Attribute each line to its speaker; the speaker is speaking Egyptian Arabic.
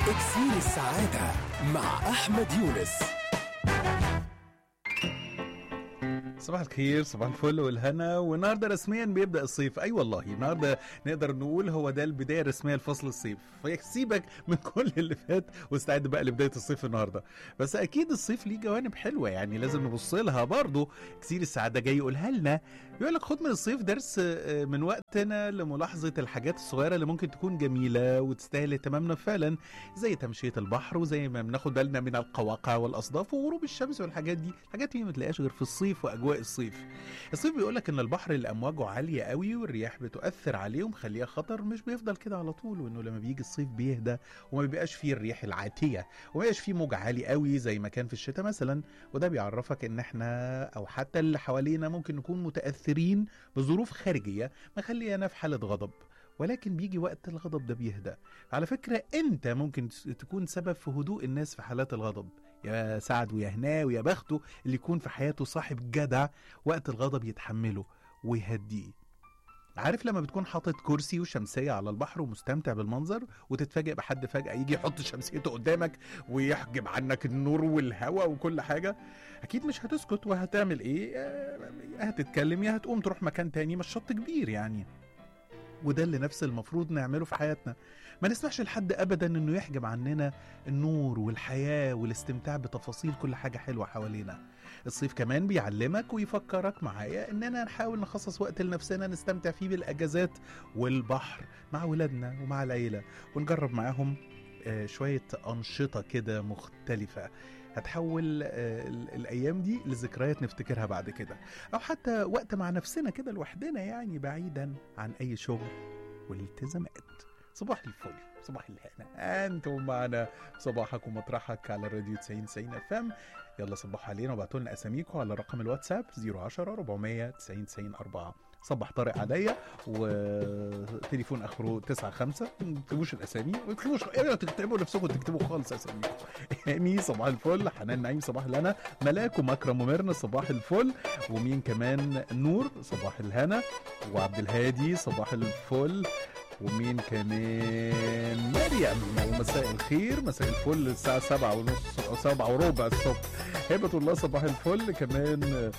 Speaker 1: اكسير السعادة مع أحمد يونس
Speaker 2: صباح الخير صباح الفل والهنا والنهارده رسميا بيبدا الصيف اي والله النهارده نقدر نقول هو ده البدايه الرسميه لفصل الصيف فسيبك من كل اللي فات واستعد بقى لبدايه الصيف النهارده بس اكيد الصيف ليه جوانب حلوه يعني لازم نبص لها برضه كتير السعاده جاي يقولها لنا يقول لك خد من الصيف درس آه، من وقتنا لملاحظه الحاجات الصغيره اللي ممكن تكون جميله وتستاهل اهتمامنا فعلا زي تمشيه البحر وزي ما بناخد بالنا من القواقع والاصداف وغروب الشمس والحاجات دي الحاجات دي ما تلاقيهاش غير في الصيف واجواء الصيف الصيف بيقول لك ان البحر اللي امواجه عاليه قوي والرياح بتؤثر عليه ومخليه خطر مش بيفضل كده على طول وانه لما بيجي الصيف بيهدى وما بيبقاش فيه الرياح العاتيه وما بيبقاش فيه موج عالي قوي زي ما كان في الشتاء مثلا وده بيعرفك ان احنا او حتى اللي حوالينا ممكن نكون متاثرين بظروف خارجيه مخلينا في حاله غضب ولكن بيجي وقت الغضب ده بيهدى على فكرة انت ممكن تكون سبب في هدوء الناس في حالات الغضب يا سعد ويا هناه ويا بخته اللي يكون في حياته صاحب جدع وقت الغضب يتحمله ويهديه عارف لما بتكون حاطط كرسي وشمسية على البحر ومستمتع بالمنظر وتتفاجئ بحد فجأة يجي يحط شمسيته قدامك ويحجب عنك النور والهواء وكل حاجة أكيد مش هتسكت وهتعمل إيه آه، يا هتتكلم يا هتقوم تروح مكان تاني مش شط كبير يعني وده اللي نفس المفروض نعمله في حياتنا ما نسمحش لحد ابدا انه يحجب عننا النور والحياه والاستمتاع بتفاصيل كل حاجه حلوه حوالينا الصيف كمان بيعلمك ويفكرك معايا اننا نحاول نخصص وقت لنفسنا نستمتع فيه بالاجازات والبحر مع ولادنا ومع العيله ونجرب معاهم آه، شويه انشطه كده مختلفه هتحول آه، ال- الايام دي لذكريات نفتكرها بعد كده او حتى وقت مع نفسنا كده لوحدنا يعني بعيدا عن اي شغل والالتزامات صباح الفل صباح الهنا انتم معنا صباحك ومطرحك على الراديو 90 90 اف ام يلا صبحوا علينا وابعتوا لنا اساميكم على رقم الواتساب 010 400 90 90 4 صبح طارق عليا وتليفون اخره 95 ما تكتبوش الاسامي ما تكتبوش اوعوا تكتبوا نفسكم تكتبوا خالص اساميكم ايمي صباح الفل حنان نعيم صباح الهنا ملاك ومكرم وميرنا صباح الفل ومين كمان نور صباح الهنا وعبد الهادي صباح الفل ومين كمان مريم ومساء الخير مساء الفل الساعة سبعة ونص أو سبعة وربع الصبح هبة الله صباح الفل كمان